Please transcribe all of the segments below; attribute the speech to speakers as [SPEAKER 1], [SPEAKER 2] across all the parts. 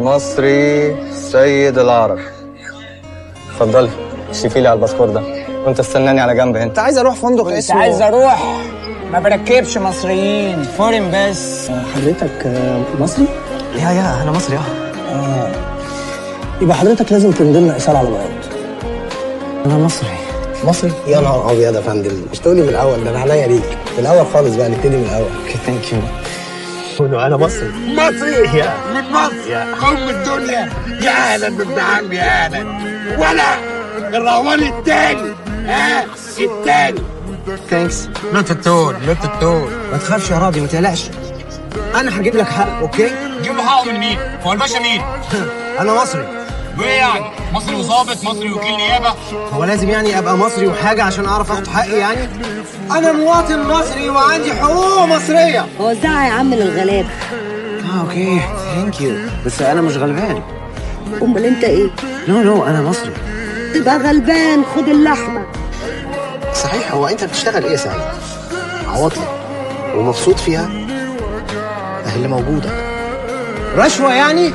[SPEAKER 1] مصري سيد العرب اتفضلي شوفي لي على الباسبور ده وانت استناني على جنب هنا
[SPEAKER 2] انت عايز اروح فندق
[SPEAKER 3] كنت
[SPEAKER 2] اسمه
[SPEAKER 3] عايز اروح ما بركبش مصريين فورين بس
[SPEAKER 2] حضرتك آه، مصري؟
[SPEAKER 1] يا يا انا مصري اه
[SPEAKER 2] يبقى حضرتك لازم تمضي لنا ايصال على بياض
[SPEAKER 1] انا مصري
[SPEAKER 2] مصري؟ يا نهار ابيض يا فندم مش تقولي من الاول ده انا عينيا ليك من الاول خالص بقى نبتدي من الاول
[SPEAKER 1] اوكي ثانك يو
[SPEAKER 2] قولوا انا مصري
[SPEAKER 4] مصري من مصر قوم الدنيا يا اهلا بابن عمي يا اهلا ولا الرهوان التاني ها التاني
[SPEAKER 1] ثانكس
[SPEAKER 4] لوت التون لوت التون
[SPEAKER 2] ما تخافش يا راجل ما تقلقش انا هجيب لك حق اوكي
[SPEAKER 5] جيب حقه من مين؟ هو الباشا مين؟
[SPEAKER 2] انا مصري
[SPEAKER 5] وايه يعني؟ مصري وظابط، مصري وكيل نيابه،
[SPEAKER 2] هو لازم يعني ابقى مصري وحاجه عشان اعرف اخد حقي يعني انا مواطن مصري وعندي حقوق مصريه
[SPEAKER 6] وزعها يا عم للغلابه
[SPEAKER 2] اه اوكي ثانك يو بس انا مش غلبان
[SPEAKER 6] امال انت ايه
[SPEAKER 2] نو نو انا مصري
[SPEAKER 6] تبقى غلبان خد اللحمه
[SPEAKER 2] صحيح هو انت بتشتغل ايه يا سعيد عواطلي ومبسوط فيها اهي اللي موجوده رشوه يعني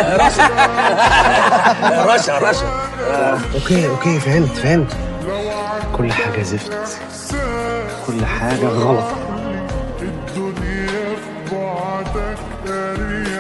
[SPEAKER 1] رشا رشا
[SPEAKER 2] اوكي اوكي فهمت فهمت كل حاجه زفت كل حاجه غلط